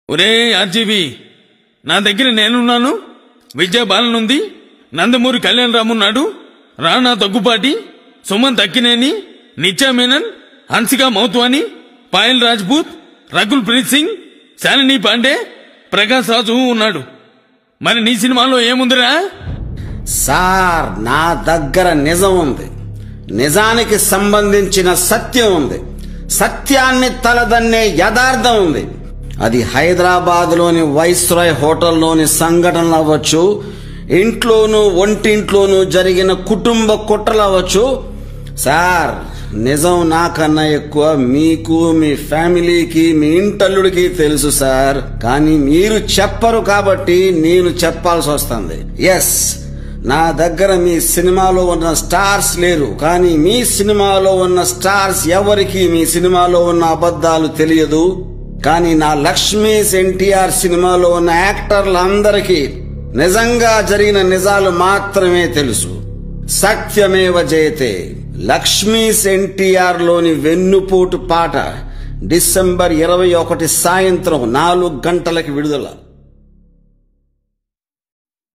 ఒరే ఆర్జీవి నా దగ్గర నేనున్నాను విజయ బాలనుంది నందమూరి కళ్యాణ్ రామున్నాడు రాణా దగ్గుపాటి సుమన్ దక్కినేని నిత్యా మేనన్ హన్సికా మౌత్వాని పాయల్ రాజ్పూత్ రకుల్ ప్రీత్ సింగ్ శాలిని పాండే ప్రకాష్ రాజు ఉన్నాడు మరి నీ సినిమాలో ఏముందిరా సార్ నా దగ్గర నిజం ఉంది నిజానికి సంబంధించిన సత్యం ఉంది సత్యాన్ని తలదన్నే యథార్థం ఉంది అది హైదరాబాద్లోని వైస్రాయ్ హోటల్లోని సంఘటనలు అవ్వచ్చు ఇంట్లోనూ ఒంటింట్లోనూ జరిగిన కుటుంబ కుట్రలు అవ్వచ్చు సార్ నిజం నాకన్నా ఎక్కువ మీకు మీ ఫ్యామిలీకి మీ ఇంటల్లుడికి తెలుసు సార్ కానీ మీరు చెప్పరు కాబట్టి నేను చెప్పాల్సి వస్తుంది ఎస్ నా దగ్గర మీ సినిమాలో ఉన్న స్టార్స్ లేరు కానీ మీ సినిమాలో ఉన్న స్టార్స్ ఎవరికి మీ సినిమాలో ఉన్న అబద్ధాలు తెలియదు కానీ నా లక్ష్మీస్ ఎన్టీఆర్ సినిమాలో ఉన్న యాక్టర్లందరికీ నిజంగా జరిగిన నిజాలు మాత్రమే తెలుసు సత్యమేవ జయతే లక్ష్మీస్ ఎన్టీఆర్ లోని వెన్నుపోటు పాట డిసెంబర్ ఇరవై ఒకటి సాయంత్రం నాలుగు గంటలకి విడుదల